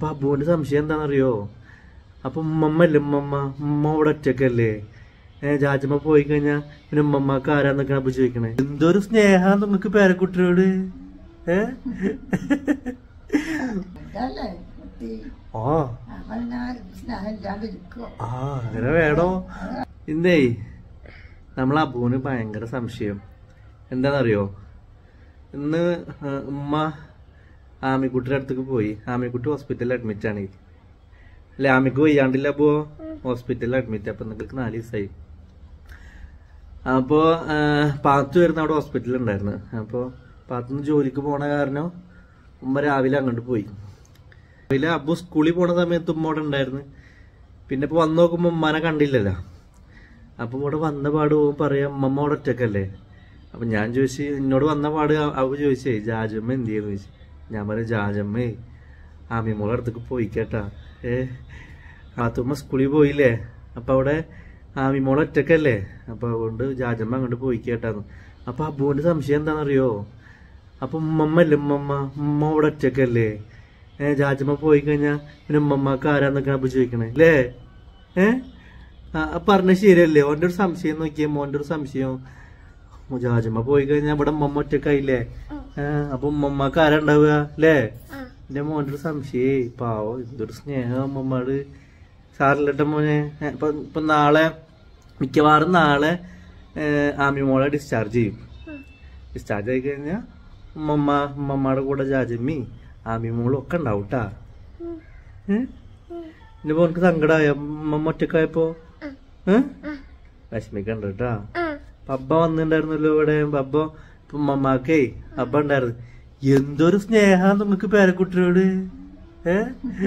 അപ്പൊ അബുവിന്റെ സംശയം എന്താണെന്നറിയോ അപ്പൊ ഉമ്മമ്മല്ലേ ഉമ്മമ്മ ഉമ്മ ഇവിടെ ഒറ്റക്കല്ലേ ഏഹ് ജാജമ്മ പോയി കഴിഞ്ഞാ പിന്നെ ഉമ്മമ്മക്ക് ആരാന്നൊക്കെ അപ്പൊ ചോദിക്കണേ എന്തൊരു സ്നേഹം നിങ്ങൾക്ക് പേരക്കുട്ടിയോട് ഏ അതല്ലേ കുട്ടി ഓ അവൻ ഞാൻ സ്നേഹമില്ലാതിരിക്കോ ആ അങ്ങനെ വേണോ ഇന്നേ നമ്മൾ അബുവിന് ഭയങ്കര സംശയം എന്താണെന്നറിയോ ഇന്ന് ആ, ഉമ്മ ആമിക്കുട്ടിയുടെ അടുത്തേക്ക് പോയി ആമിക്കുട്ടി ഹോസ്പിറ്റലിൽ അഡ്മിറ്റ് ആണ് അല്ലെ ആമിക്ക് വയ്യാണ്ടില്ല അപ്പോ ഹോസ്പിറ്റലിൽ അഡ്മിറ്റ് അപ്പൊ നിങ്ങൾക്ക് നാല് ദിവസമായി അപ്പോ ആ, പാത്തു വരുന്ന അവിടെ ഹോസ്പിറ്റലിൽ ഉണ്ടായിരുന്നു അപ്പോ പാത്തുനിന്ന് ജോലിക്ക് പോണ കാരണം ഉമ്മ രാവിലെ അങ്ങോട്ട് പോയി രാവിലെ അബു സ്കൂളിൽ പോണ സമയത്ത് ഉമ്മ അവിടെ ഉണ്ടായിരുന്നു പിന്നെ ഇപ്പൊ വന്ന് നോക്കുമ്പോ ഉമ്മാനെ കണ്ടില്ലല്ലോ അപ്പൊ ഇവിടെ വന്ന പാട് പോകും പറയാം ഉമ്മമ്മ അവിടെ ഒറ്റക്കല്ലേ അപ്പൊ ഞാൻ ചോദിച്ചു എന്നോട് വന്ന പാട് അ- അവ ചോദിച്ചേ ജാജമ്മ എന്ത് ചെയ്യുന്നു ചോദിച്ചു ഞാൻ പറയാം ജാജമ്മേ ആമിമോളെ അടുത്തേക്ക് പോയി കേട്ടാ ഏ ആത്തുമ്മ സ്കൂളിൽ പോയില്ലേ അപ്പൊ അവിടെ ആമിമോളെ ഒറ്റക്കല്ലേ അപ്പൊ അതുകൊണ്ട് ജാജമ്മ അങ്ങോട്ട് പോയി കേട്ടാന്ന് അപ്പൊ അബുവിന്റെ സംശയം എന്താണെന്നറിയോ അപ്പൊ ഉമ്മമ്മല്ലേ ഉമ്മമ്മ ഉമ്മ ഇവിടെ ഒറ്റക്കല്ലേ ഏ ജാജമ്മ പോയി കഴിഞ്ഞാ പിന്നെ ഉമ്മമ്മക്ക് ആരാന്നൊക്കെ അപ്പൊ ചോദിക്കണേ അല്ലേ ഏ ആ ആ പറഞ്ഞ ശരിയല്ലേ ഓന്റെ ഒരു സംശയം നോക്കിയേ മോന്റെ ഒരു സംശയം ജാജമ്മ പോയി കഴിഞ്ഞാ ഇവിടെ ഉമ്മമ്മ ഒറ്റക്കായില്ലേ ഏ അപ്പൊ ഉമ്മമ്മക്ക് ആരാ ഉണ്ടാവുക അല്ലേ എന്റെ മോന്റെ ഒരു സംശയേ പാവോ എന്തൊരു സ്നേഹം അമ്മമ്മോട് സാറില്ലട്ട മോനെ ഏ, ഇപ്പൊ ഇപ്പൊ നാളെ മിക്കവാറും നാളെ ഏ, ആമി മോളെ ഡിസ്ചാർജ് ചെയ്യും ഡിസ്ചാർജ് ആയി കഴിഞ്ഞാൽ ഉമ്മമ്മ ഉമ്മമ്മയുടെ കൂടെ ജാജമ്മി ആമി മോളും ഒക്കെ ഉണ്ടാവും കേട്ടാ എന്റെ മോനക്ക് സങ്കടമായ ഉമ്മമ്മ ഒറ്റക്കായപ്പോ ഏ വിഷമിക്കണ്ട കേട്ടാ പബ്ബ വന്നിട്ടുണ്ടായിരുന്നല്ലോ ഇവിടെ പബ്ബ ഇപ്പൊ ഉമ്മമാക്കേ അബ്ബ ഉണ്ടായിരുന്നു എന്തൊരു സ്നേഹം നിങ്ങക്ക് പേരക്കുട്ടിയോട് ഏ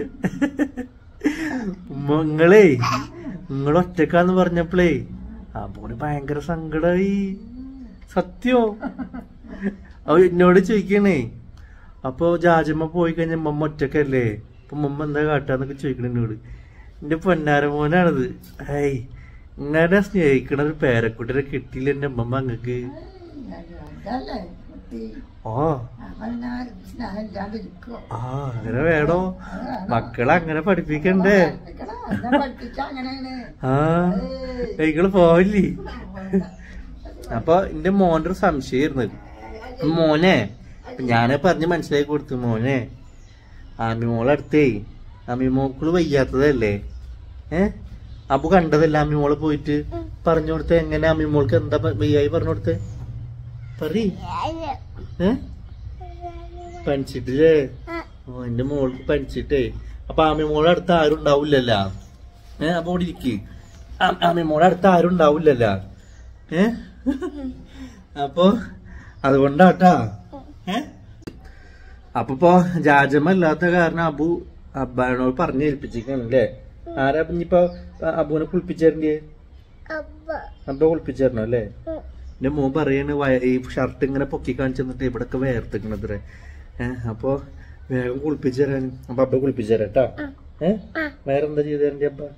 ഉമ്മ നിങ്ങളേ നിങ്ങൾ ഒറ്റക്കാന്ന് പറഞ്ഞപ്പോഴേ അപ്പോന് ഭയങ്കര സങ്കടായി സത്യോ അവ എന്നോട് ചോദിക്കണേ അപ്പൊ ജാജമ്മ പോയി കഴിഞ്ഞ മമ്മ ഒറ്റക്കല്ലേ അപ്പൊ മമ്മ എന്താ കാട്ടാന്നൊക്കെ ചോദിക്കണ എന്നോട് എന്റെ പൊന്നാര മോനാണിത് ഹൈ ഇങ്ങനെ സ്നേഹിക്കണ ഒരു പേരക്കുട്ടിനെ കിട്ടിയില്ല എന്റെ അമ്മമ്മ അങ്ങക്ക് അതല്ലേ കുട്ടി ഓ അവൻ ഞാൻ സ്നേഹമില്ലാതിരിക്കോ ആ അങ്ങനെ വേണോ മക്കളെ അങ്ങനെ പഠിപ്പിക്കണ്ടേ എന്നെ പഠിപ്പിച്ച അങ്ങനെയാണ് ആ നിങ്ങള് പോവില്ലേ അപ്പൊ എന്റെ മോന്റെ ഒരു സംശയമായിരുന്നു മോനെ ഞാനെ പറഞ്ഞ് മനസ്സിലാക്കി കൊടുത്തു മോനെ ആമിമോളെ അടുത്തേ ആമിമോക്കള് വയ്യാത്തതല്ലേ ഏ അപ്പൊ കണ്ടതല്ല ആമിമോളെ പോയിട്ട് പറഞ്ഞു കൊടുത്ത എങ്ങനെ ആമിമോൾക്ക് എന്താ പ- വയ്യായി പറഞ്ഞു കൊടുത്തേ പറ ഏ പനിച്ചിട്ടില്ലേ ഓ എന്റെ മോൾക്ക് പനിച്ചിട്ടേ അപ്പൊ ആമിമോളെ അടുത്ത് ആരും ഉണ്ടാവില്ലല്ലോ ഏ അപ്പൊ ഇവിടെ ഇരിക്ക് ആ- ആമിമോളെ അടുത്ത് ആരും ഉണ്ടാവില്ലല്ലോ ഏ അപ്പൊ അതുകൊണ്ടാട്ടാ ഏ അപ്പൊ ഇപ്പൊ ജാജമ്മ ഇല്ലാത്ത കാരണം അബു അബ്ബാനോട് പറഞ്ഞു ഏൽപ്പിച്ചിരിക്കണല്ലേ ആരാ ഇപ്പൊ ഇനിയിപ്പോ അബുവിനെ കുളിപ്പിച്ചേരണ്ടേ അബ്ബ കുളിപ്പിച്ചേരണോ അല്ലേ എന്റെ മോൻ പറയാണ് വയ- ഈ ഷർട്ട് ഇങ്ങനെ പൊക്കി കാണിച്ചു തന്നിട്ട് ഇവിടൊക്കെ വേർത്തിക്കണത്രേ ഏഹ് അപ്പൊ വേഗം കുളിപ്പിച്ചു തരാൻ അപ്പൊ അബ്ബ കുളിപ്പിച്ചു തരാം കേട്ടാ ഏഹ് വേറെന്താ ചെയ്തു തരണ്ടേ അബ്ബ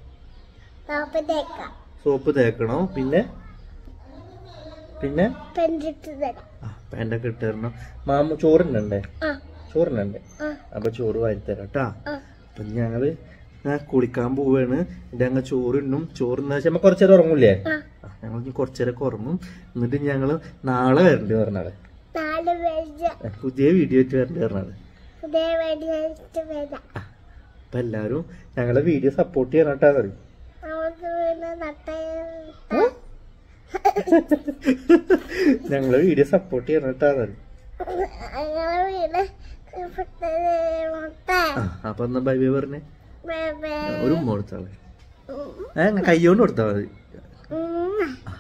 സോപ്പ് തേക്കണോ പിന്നെ പിന്നെ ആ പാൻ്റൊക്കെ ഇട്ട് തരണം മാമ ചോറിനുണ്ടേ ചോറിനുണ്ടേ അപ്പൊ ചോറ് വാരി തരാം കേട്ടാ അപ്പൊ ഞങ്ങള് ഞാൻ കുളിക്കാൻ പോവാണ് എന്റെ അങ്ങ് ചോറിനും ചോറിന്ന് വെച്ചാൽ നമ്മ കുറച്ചേരം ഉറങ്ങൂലേ ആ, ഞങ്ങൾ ഇനി കുറച്ചേരൊക്കെ ഉറങ്ങും എന്നിട്ട് ഞങ്ങള് നാളെ വരണ്ട് പറഞ്ഞാളെ ആ, പുതിയ വീഡിയോ ആയിട്ട് വരണ്ട് പറഞ്ഞാളെ അപ്പൊ എല്ലാരും ഞങ്ങളെ വീഡിയോ സപ്പോർട്ട് ചെയ്യണം കേട്ടാ പറയും ഞങ്ങളെ വീഡിയോ സപ്പോർട്ട് ചെയ്യണം കേട്ടാ പറയും ആ അപ്പൊ എന്നാ ബൈ ബൈ പറഞ്ഞേ ഒരു ഉമ്മ കൊടുത്താളെ ഏ കൈ കൊണ്ട് കൊടുത്താ മതി ആ